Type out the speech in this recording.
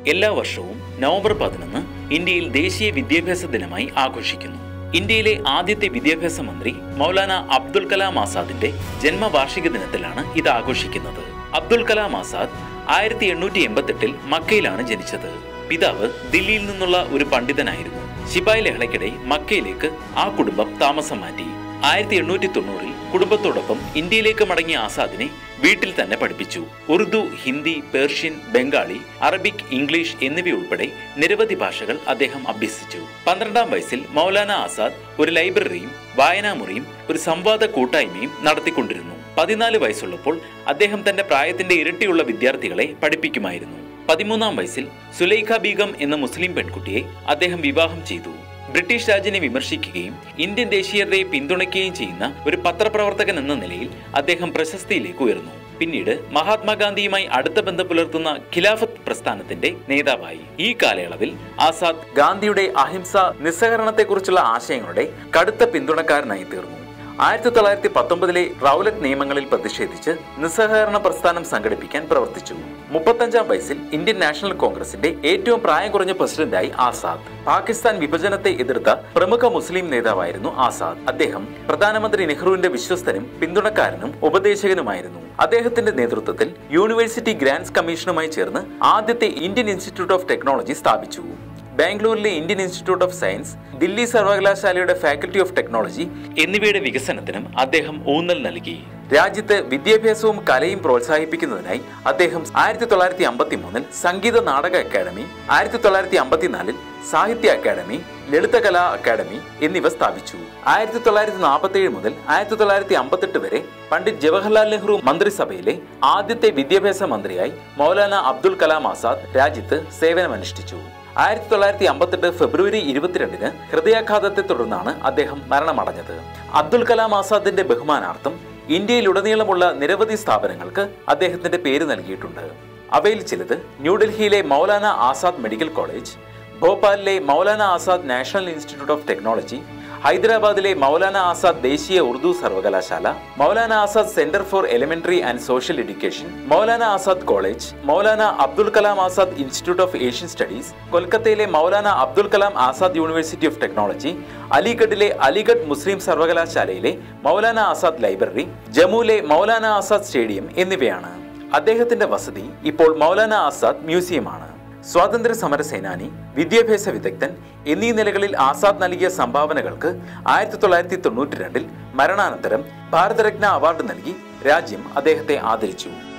എല്ലാ വർഷവും നവംബർ പതിനൊന്ന് ഇന്ത്യയിൽ ദേശീയ വിദ്യാഭ്യാസ ദിനമായി ആഘോഷിക്കുന്നു ഇന്ത്യയിലെ ആദ്യത്തെ വിദ്യാഭ്യാസ മന്ത്രി മൗലാന അബ്ദുൽ കലാം ആസാദിന്റെ ജന്മവാർഷിക ദിനത്തിലാണ് ഇത് ആഘോഷിക്കുന്നത് അബ്ദുൽ കലാം ആസാദ് ആയിരത്തി എണ്ണൂറ്റി എൺപത്തെട്ടിൽ മക്കയിലാണ് ജനിച്ചത് പിതാവ് ദില്ലിയിൽ നിന്നുള്ള ഒരു പണ്ഡിതനായിരുന്നു ശിപായി ലഹളയ്ക്കിടെ മക്കയിലേക്ക് ആ കുടുംബം താമസം മാറ്റി ആയിരത്തി എണ്ണൂറ്റി തൊണ്ണൂറിൽ കുടുംബത്തോടൊപ്പം ഇന്ത്യയിലേക്ക് മടങ്ങിയ ആസാദിനെ വീട്ടിൽ തന്നെ പഠിപ്പിച്ചു Urdu Hindi Persian Bengali Arabic English എന്നിവയുൾപ്പെടെ നിരവധി ഭാഷകൾ അദ്ദേഹം അഭ്യസിച്ചു പന്ത്രണ്ടാം വയസ്സിൽ മൗലാന ആസാദ് ഒരു ലൈബ്രറിയും വായനാമുറിയും ഒരു സംവാദ കൂട്ടായ്മയും നടത്തിക്കൊണ്ടിരുന്നു പതിനാല് വയസ്സുള്ളപ്പോൾ അദ്ദേഹം തന്റെ പ്രായത്തിന്റെ ഇരട്ടിയുള്ള വിദ്യാർത്ഥികളെ പഠിപ്പിക്കുമായിരുന്നു പതിമൂന്നാം വയസ്സിൽ സുലൈഖ ബീഗം എന്ന മുസ്ലിം പെൺകുട്ടിയെ അദ്ദേഹം വിവാഹം ചെയ്തു ബ്രിട്ടീഷ് രാജിനെ വിമർശിക്കുകയും ഇന്ത്യൻ ദേശീയതയെ പിന്തുണയ്ക്കുകയും ചെയ്യുന്ന ഒരു പത്രപ്രവർത്തകൻ എന്ന നിലയിൽ അദ്ദേഹം പ്രശസ്തിയിലേക്ക് ഉയർന്നു പിന്നീട് മഹാത്മാഗാന്ധിയുമായി അടുത്ത ബന്ധം പുലർത്തുന്ന ഖിലാഫത്ത് പ്രസ്ഥാനത്തിന്റെ നേതാവായി ഈ കാലയളവിൽ ആസാദ് ഗാന്ധിയുടെ അഹിംസ നിസ്സഹകരണത്തെക്കുറിച്ചുള്ള ആശയങ്ങളുടെ കടുത്ത പിന്തുണക്കാരനായി തീർന്നു ആയിരത്തി തൊള്ളായിരത്തി പത്തൊമ്പതിലെ റൗലറ്റ് നിയമങ്ങളിൽ പ്രതിഷേധിച്ച് നിസ്സഹകരണ പ്രസ്ഥാനം സംഘടിപ്പിക്കാൻ പ്രവർത്തിച്ചു മുപ്പത്തഞ്ചാം വയസ്സിൽ ഇന്ത്യൻ നാഷണൽ കോൺഗ്രസിന്റെ ഏറ്റവും പ്രായം കുറഞ്ഞ പ്രസിഡന്റായി ആസാദ് പാകിസ്ഥാൻ വിഭജനത്തെ എതിർത്ത പ്രമുഖ മുസ്ലിം നേതാവായിരുന്നു ആസാദ് അദ്ദേഹം പ്രധാനമന്ത്രി നെഹ്റുവിന്റെ വിശ്വസ്തനും പിന്തുണക്കാരനും ഉപദേശകനുമായിരുന്നു അദ്ദേഹത്തിന്റെ നേതൃത്വത്തിൽ യൂണിവേഴ്സിറ്റി ഗ്രാൻഡ്സ് കമ്മീഷനുമായി ചേർന്ന് ആദ്യത്തെ ഇന്ത്യൻ ഇൻസ്റ്റിറ്റ്യൂട്ട് ഓഫ് ടെക്നോളജി സ്ഥാപിച്ചു ബാംഗ്ലൂരിലെ Indian institute of science Delhi സർവകലാശാലയുടെ ഫാക്കൽറ്റി ഓഫ് ടെക്നോളജി എന്നിവയുടെ വികസനത്തിനും അദ്ദേഹം ഊന്നൽ നൽകി രാജ്യത്ത് വിദ്യാഭ്യാസവും കലയും പ്രോത്സാഹിപ്പിക്കുന്നതിനായി അദ്ദേഹം ആയിരത്തി തൊള്ളായിരത്തി അമ്പത്തി മൂന്നിൽ സംഗീത നാടക അക്കാദമി ആയിരത്തി തൊള്ളായിരത്തി അമ്പത്തിനാലിൽ സാഹിത്യ അക്കാദമി ലളിതകലാ അക്കാദമി എന്നിവ സ്ഥാപിച്ചു ആയിരത്തി തൊള്ളായിരത്തി നാൽപ്പത്തി ഏഴ് മുതൽ ആയിരത്തി തൊള്ളായിരത്തി അമ്പത്തെട്ട് വരെ പണ്ഡിറ്റ് ജവഹർലാൽ നെഹ്റു മന്ത്രിസഭയിലെ ആദ്യത്തെ വിദ്യാഭ്യാസ മന്ത്രിയായി മൗലാന അബ്ദുൽ കലാം ആസാദ് രാജ്യത്ത് സേവനമനുഷ്ഠിച്ചു ആയിരത്തി തൊള്ളായിരത്തി അമ്പത്തെട്ട് ഫെബ്രുവരി ഇരുപത്തിരണ്ടിന് ഹൃദയാഘാതത്തെ തുടർന്നാണ് അദ്ദേഹം മരണമടഞ്ഞത് അബ്ദുൽ കലാം ആസാദിന്റെ ബഹുമാനാർത്ഥം ഇന്ത്യയിലുടനീളമുള്ള നിരവധി സ്ഥാപനങ്ങൾക്ക് അദ്ദേഹത്തിന്റെ പേര് നൽകിയിട്ടുണ്ട് അവയിൽ ചിലത് ന്യൂഡൽഹിയിലെ മൗലാന ആസാദ് മെഡിക്കൽ കോളേജ് ഭോപ്പാലിലെ Maulana Azad national institute of technology ഹൈദരാബാദിലെ മൗലാന ആസാദ് ദേശീയ ഉറുദു സർവകലാശാല Maulana Azad centre for elementary and social education Maulana Azad college Maulana Abdul Kalam Azad institute of Asian studies കൊൽക്കത്തയിലെ Maulana Abdul Kalam Azad university of technology അലിഗഡിലെ അലിഗഡ് മുസ്ലിം സർവകലാശാലയിലെ മൗലാന ആസാദ് ലൈബ്രറി ജമ്മുവിലെ മൗലാന ആസാദ് സ്റ്റേഡിയം എന്നിവയാണ് അദ്ദേഹത്തിന്റെ വസതി ഇപ്പോൾ മൗലാന ആസാദ് മ്യൂസിയമാണ് സ്വാതന്ത്ര്യ സമര സേനാനി വിദ്യാഭ്യാസ വിദഗ്ധൻ എന്നീ നിലകളിൽ ആസാദ് നൽകിയ സംഭാവനകൾക്ക് ആയിരത്തി തൊള്ളായിരത്തി തൊണ്ണൂറ്റി രണ്ടിൽ മരണാനന്തരം ഭാരതരത്ന അവാർഡ് നൽകി രാജ്യം അദ്ദേഹത്തെ ആദരിച്ചു